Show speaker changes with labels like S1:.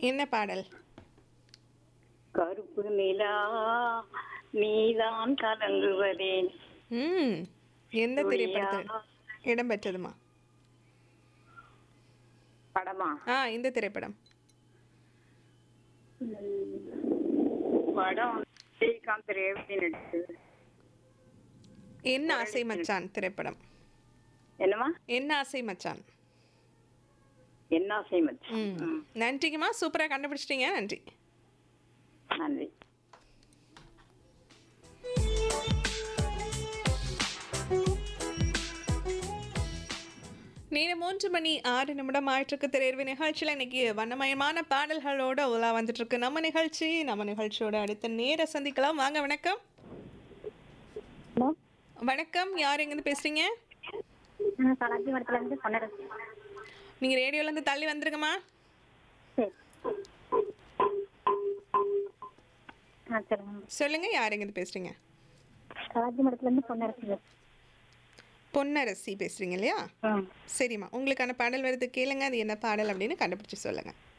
S1: என்ன பாடல்
S2: கருப்பு நிலா நீதான் கலங்குவதேன்
S1: ம் எந்த திரைப்படத்தில் இடம்பெற்றதுமா
S2: படமா
S1: ஆ இந்த திரைப்படம்
S2: படம் ஸ்ரீகாந்த் ரேவதி நடிச்சது
S1: என்ன ஆசை மச்சான் திரைப்படம்
S2: என்னம்மா
S1: என்ன ஆசை மச்சான்
S2: என்ன ஆசை மச்சி
S1: ம் நன்றிங்கம்மா சூப்பராக கண்டுபிடிச்சிட்டீங்க நன்றி
S2: நன்றி
S1: நேரம் மூன்று மணி ஆறு நிமிடம் ஆயிட்டிருக்கு திரையர்வு நிகழ்ச்சியில் இன்னைக்கு வண்ணமயமான பாடல்களோட உலா வந்துட்டு இருக்கு நம்ம நிகழ்ச்சி நம்ம நிகழ்ச்சியோட அடுத்த நேர சந்திக்கலாம் வாங்க வணக்கம்
S3: ஹலோ
S1: வணக்கம் யார் எங்கேருந்து பேசுறீங்க
S3: நான் கலாச்சி மடத்துலேருந்து பொன்னரசு
S1: நீங்கள் ரேடியோலேருந்து தள்ளி வந்துருங்கம்மா
S3: சரி ஆ சொல்லுங்க
S1: சொல்லுங்க யார் எங்கேருந்து பேசுறீங்க
S3: கலாச்சி மடத்துலேருந்து பொன்னரசு
S1: பொன்னரசி பேசுறீங்க இல்லையா
S3: ம்
S1: சரிம்மா உங்களுக்கான பாடல் வருது கேளுங்க அது என்ன பாடல் அப்படின்னு கண்டுபிடிச்சு சொல்லுங்க